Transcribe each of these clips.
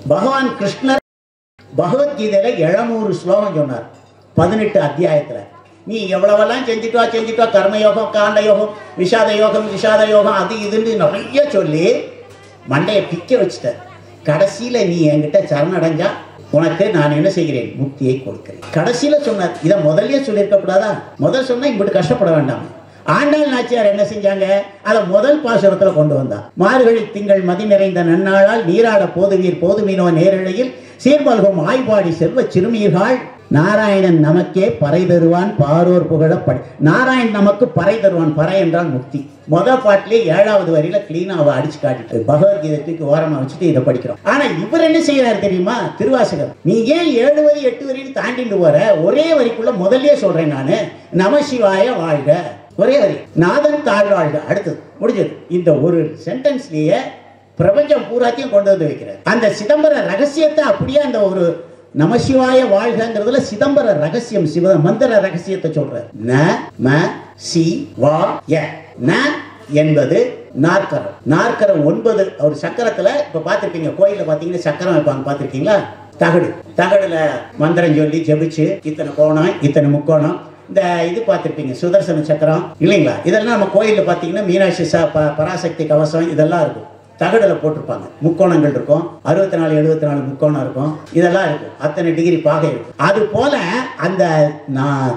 பகவான் கிருஷ்ணர் பகவத்கீதையில எழுநூறு ஸ்லோகம் சொன்னார் பதினெட்டு அத்தியாயத்துல நீ எவ்வளவெல்லாம் செஞ்சுட்டு வா செஞ்சுட்டு வா கர்ம யோகம் காண்ட யோகம் விஷாத யோகம் விஷாத யோகம் அது இதுன்னு நிறைய சொல்லி மண்டையை பிக்க வச்சுட்ட கடைசியில நீ என்கிட்ட சரணடைஞ்சா உனக்கு நான் என்ன செய்கிறேன் முக்தியை கொடுக்கிறேன் கடைசியில சொன்னார் இதை முதல்லயே சொல்லியிருக்க கூடாதா முதல் சொன்னா இப்படி கஷ்டப்பட வேண்டாம் ஆண்டாள் நாச்சியார் என்ன செஞ்சாங்க அதை முதல் பாசுரத்துல கொண்டு வந்தா மார்கழி திங்கள் மதி நிறைந்த நன்னாளால் நீராட போதுவீர் போதுமீனோ நேரழையில் சீர்மல்கும் ஆய்பாடி செல்வ சிறுமீர்கள் நாராயணன் நமக்கே பறை தருவான் பாரோர் புகழ படை நாராயணன் நமக்கு பறை தருவான் பறை என்றால் முக்தி முத பாட்டிலே ஏழாவது வரியில கிளீனா அவ அடிச்சு காட்டிட்டு பகவத்கீதை தூக்கி ஓரமா வச்சுட்டு இதை படிக்கிறோம் ஆனா இவர் என்ன செய்யறாரு தெரியுமா திருவாசகர் நீ ஏன் ஏழு வரி எட்டு வரின்னு தாண்டிட்டு போற ஒரே வரிக்குள்ள முதல்லயே சொல்றேன் நானு நமசிவாய வாழ்க ஒரே வரி நாதன் தாழ்வாழ்க அடுத்தது முடிஞ்சது இந்த ஒரு சென்டென்ஸ்லயே பிரபஞ்சம் பூராத்தையும் கொண்டு வந்து வைக்கிறார் அந்த சிதம்பர ரகசியத்தை அப்படியே அந்த ஒரு நமசிவாய வாழ்கங்கிறதுல சிதம்பர ரகசியம் சிவ மந்திர ரகசியத்தை சொல்றார் ந ம சி வா ய ந என்பது நாற்கரம் நாற்கரம் ஒன்பது ஒரு சக்கரத்துல இப்ப பார்த்திருப்பீங்க கோயில்ல பாத்தீங்கன்னா சக்கரம் வைப்பாங்க பார்த்திருக்கீங்களா தகடு தகடுல மந்திரம் சொல்லி ஜெபிச்சு இத்தனை கோணம் இத்தனை முக்கோணம் இந்த இது பார்த்திருப்பீங்க சுதர்சன சக்கரம் இல்லைங்களா இதெல்லாம் நம்ம கோயில்ல பாத்தீங்கன்னா மீனாட்சி ச- ப- பராசக்தி கவசம் இதெல்லாம் இருக்கும் தகடுல போட்டிருப்பாங்க முக்கோணங்கள் இருக்கும் அறுபத்தி நாலு எழுபத்தி நாலு முக்கோணம் இருக்கும் இதெல்லாம் இருக்கும் அத்தனை டிகிரி பாகை இருக்கும் அது போல அந்த நான்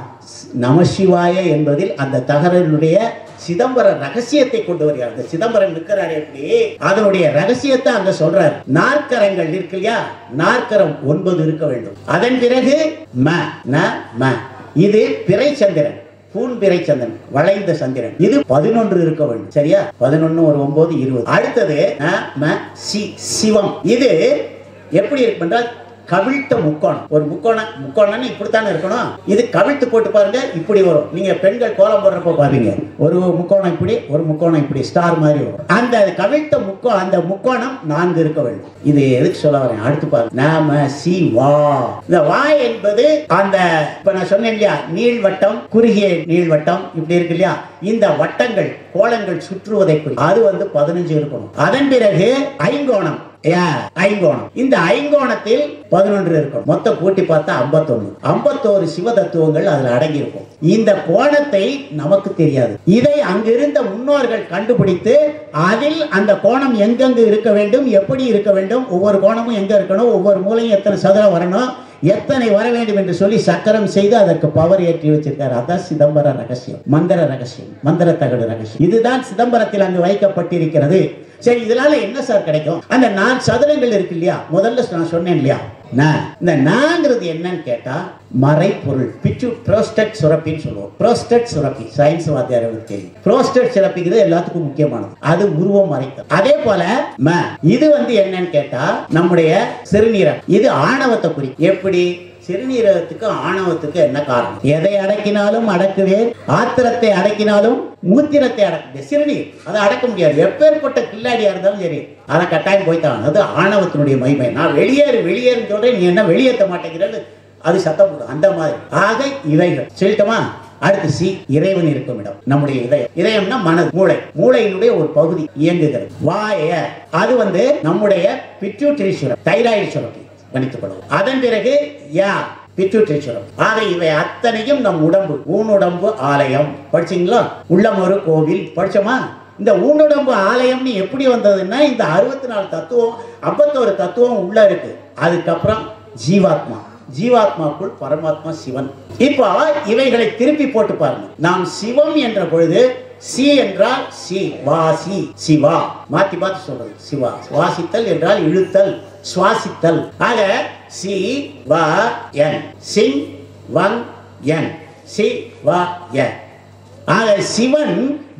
நமசிவாய என்பதில் அந்த தகரனுடைய சிதம்பர ரகசியத்தை கொண்டு வருகிறார் அந்த சிதம்பரம் நிற்கிறாரு எப்படி அதனுடைய ரகசியத்தை அங்க சொல்றார் நாற்கரங்கள் இருக்கு இல்லையா நாற்கரம் ஒன்பது இருக்க வேண்டும் அதன் பிறகு ம ந ம இது பிறை சந்திரன் பூன் பிறை சந்திரன் வளைந்த சந்திரன் இது பதினொன்று இருக்க வேண்டும் சரியா பதினொன்னு ஒரு ஒன்பது இருபது அடுத்தது ந ம சி சிவம் இது எப்படி இருக்கும் என்றால் கவிழ்த்த முக்கோணம் ஒரு முக்கோணம் முக்கோணம்னு இப்படித்தானே இருக்கணும் இது கவிழ்த்து போட்டு பாருங்க இப்படி வரும் நீங்க பெண்கள் கோலம் போடுறப்ப பாருங்க ஒரு முக்கோணம் இப்படி ஒரு முக்கோணம் இப்படி ஸ்டார் மாதிரி வரும் அந்த கவிழ்த்த முக்கோ அந்த முக்கோணம் நான்கு இருக்க வேண்டும் இது எதுக்கு சொல்ல வரேன் அடுத்து பாருங்க நாம சி வா இந்த வா என்பது அந்த இப்ப நான் சொன்னேன் இல்லையா நீள்வட்டம் குறுகிய நீள்வட்டம் இப்படி இருக்கு இல்லையா இந்த வட்டங்கள் கோலங்கள் சுற்றுவதை குறிக்கும் அது வந்து பதினஞ்சு இருக்கணும் அதன் பிறகு ஐங்கோணம் ஏன்? ஐங்கோணம் இந்த ஐங்கோணத்தில் பதினொன்று இருக்கும் மொத்தம் கூட்டி பார்த்தா 51 ஐம்பத்தோரு சிவ தத்துவங்கள் அதுல அடங்கி இருக்கும் இந்த கோணத்தை நமக்கு தெரியாது இதை அங்கிருந்த முன்னோர்கள் கண்டுபிடித்து அதில் அந்த கோணம் எங்கெங்கு இருக்க வேண்டும் எப்படி இருக்க வேண்டும் ஒவ்வொரு கோணமும் எங்க இருக்கணும் ஒவ்வொரு மூலையும் எத்தனை சதுரம் வரணும் எத்தனை வர வேண்டும் என்று சொல்லி சக்கரம் செய்து அதற்கு பவர் ஏற்றி வச்சிருக்காரு அதான் சிதம்பர ரகசியம் மந்திர ரகசியம் மந்திர தகடு ரகசியம் இதுதான் சிதம்பரத்தில் அங்கு வைக்கப்பட்டிருக்கிறது சரி இதனால என்ன சார் கிடைக்கும் அந்த நான் சதுரங்கள் இருக்கு இல்லையா முதல்ல நான் சொன்னேன் இல்லையா ந. இந்த நாங்கிறது என்னன்னு கேட்டா மறைப்பொருள் பிச்சு புரோஸ்டட் சுரப்பின்னு சொல்லுவோம் புரோஸ்டட் சுரப்பி சயின்ஸ் வாத்தியாரர்களுக்கு தெரியும் புரோஸ்டட் சுரப்பிங்கிறது எல்லாத்துக்கும் முக்கியமானது அது உருவம் மறைத்தல் அதே போல ம இது வந்து என்னன்னு கேட்டா நம்முடைய சிறுநீரகம் இது ஆணவத்தை குறிக்கும் எப்படி சிறுநீரகத்துக்கு ஆணவத்துக்கு என்ன காரணம் எதை அடக்கினாலும் அடக்குவேன் ஆத்திரத்தை அடக்கினாலும் மூத்திரத்தை அடக்குவேன் சிறுநீர் அதை அடக்க முடியாது எப்பேற்பட்ட கில்லாடியா இருந்தாலும் சரி அதை கட்டாயம் போய்த்தான் அது ஆணவத்தினுடைய மகிமை நான் வெளியேறு வெளியேறுன்னு சொல்றேன் நீ என்ன வெளியேற்ற மாட்டேங்கிறது அது சத்தம் போடும் அந்த மாதிரி ஆக இவைகள் சொல்லட்டுமா அடுத்து சி இறைவன் இருக்கும் இடம் நம்முடைய இதயம் இதயம்னா மனது மூளை மூளையினுடைய ஒரு பகுதி இயங்குகிறது வாய அது வந்து நம்முடைய பிட்யூட்டரி சுரம் தைராய்டு சுரப்பி கணித்துக் கொள்ளும் அதன் பிறகு யா பிட்யூட்டரி சுரம் ஆக இவை அத்தனையும் நம் உடம்பு ஊனுடம்பு ஆலயம் படிச்சீங்களா உள்ளம் ஒரு கோவில் படிச்சோமா இந்த ஊனுடம்பு ஆலயம்னு எப்படி வந்ததுன்னா இந்த அறுபத்தி நாலு தத்துவம் ஐம்பத்தோரு தத்துவம் உள்ள இருக்கு அதுக்கப்புறம் ஜீவாத்மா ஜீவாத்மாக்குள் பரமாத்மா சிவன் இப்போ இவைகளை திருப்பி போட்டு பாருங்க நாம் சிவம் என்ற பொழுது சி என்றால் சி வாசி சிவா மாத்தி மாத்தி சொல்றது சிவா சுவாசித்தல் என்றால் இழுத்தல் சுவாசித்தல் ஆக சி வ என் சிங் வங் என் சி வ என் ஆக சிவன்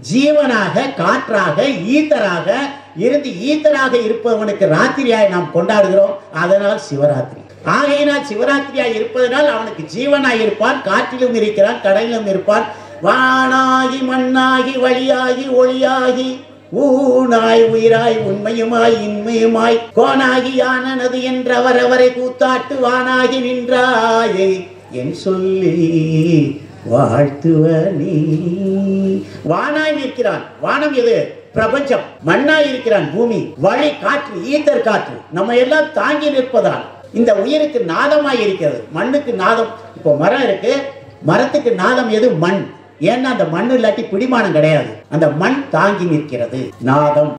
ஜீவனாக காற்றாக ஈத்தராக இருந்து ஈத்தராக இருப்பவனுக்கு ராத்திரியாய் நாம் கொண்டாடுகிறோம் அதனால் சிவராத்திரி ஆகையினால் சிவராத்திரியாய் இருப்பதனால் அவனுக்கு ஜீவனாய் இருப்பான் காற்றிலும் இருக்கிறான் கடலிலும் இருப்பான் வானாகி மண்ணாகி வழியாகி ஒளியாகி ஊனாய் உயிராய் உண்மையுமாய் இன்மையுமாய் கோனாகி யானனது என்றவர் அவரை கூத்தாட்டு வானாகி நின்றாயே என் சொல்லி வாழ்த்துவ நீ வானாய் நிற்கிறான் வானம் எது பிரபஞ்சம் மண்ணா இருக்கிறான் பூமி வழி காற்று ஈத்தர் காற்று நம்ம எல்லாம் தாங்கி நிற்பதால் இந்த உயிருக்கு நாதமாய் இருக்கிறது மண்ணுக்கு நாதம் இப்போ மரம் இருக்கு மரத்துக்கு நாதம் எது மண் ஏன்னா அந்த மண் இல்லாட்டி பிடிமானம் கிடையாது அந்த மண் தாங்கி நிற்கிறது நாதம்